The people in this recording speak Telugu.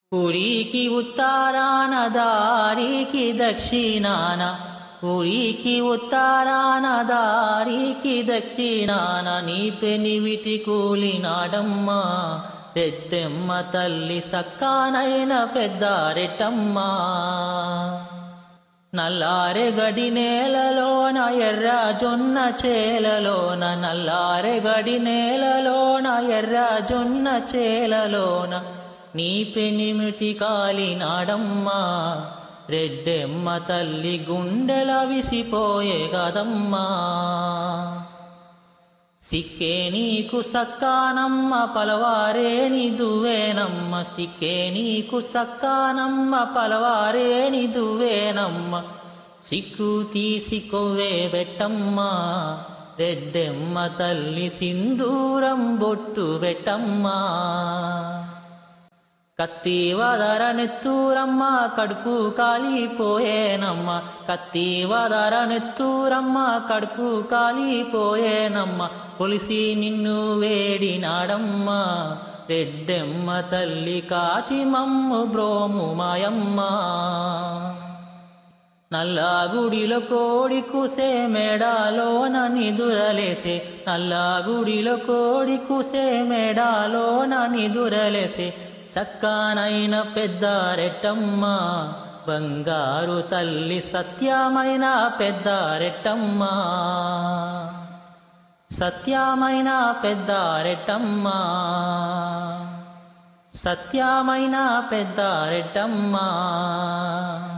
పురికి ఉత్తరాన దారికి దక్షిణాన పురికి ఉత్తరాన దారికి దక్షిణాన నీ పెనివిటి కూలినాడమ్మా రెడ్డెమ్మ తల్లి సక్కానైన పెద్దారెట్టమ్మా నల్లారె గడి నేలలోన ఎర్ర జొన్న చేలలోన నల్లారె గడి నేలలోన ఎర్ర జొన్న చేలలోన నీ పెనిమిటి కాలినాడమ్మా రెడ్డెమ్మ తల్లి గుండెల విసిపోయే కదమ్మా సిక్కే నీకు సక్కానమ్మ పలవారేణి దువ్వేనమ్మ సిక్కే నీకు సక్కానమ్మ పలవారేణి దువ్వేనమ్మ సిక్కు తీసి కొవ్వే బెట్టమ్మా రెడ్డెమ్మ తల్లి సింధూరం బొట్టు బెట్టమ్మా కత్తి వదర నెత్తూరమ్మ కడుపు కాలిపోయేనమ్మ కత్తి వదర నెత్తూరమ్మ కడుపు కాలిపోయేనమ్మ పొలిసి నిన్ను వేడినాడమ్మ రెడ్డెమ్మ తల్లి కాచి మమ్ము బ్రోము మాయమ్మ నల్లాగుడిలో కోడి కుసే మేడాలోన నిదురలేసే నల్లాగుడిలో కోడి కుసే మేడాలోన నిదురలేసే సక్కానైన పెద్దారెట్టమ్మ బంగారు తల్లి సత్యమైన పెద్దారెట్టమ్మ సత్యమైన పెద్దారెట్టమ్మ సత్యమైన పెద్దారెట్టమ్మ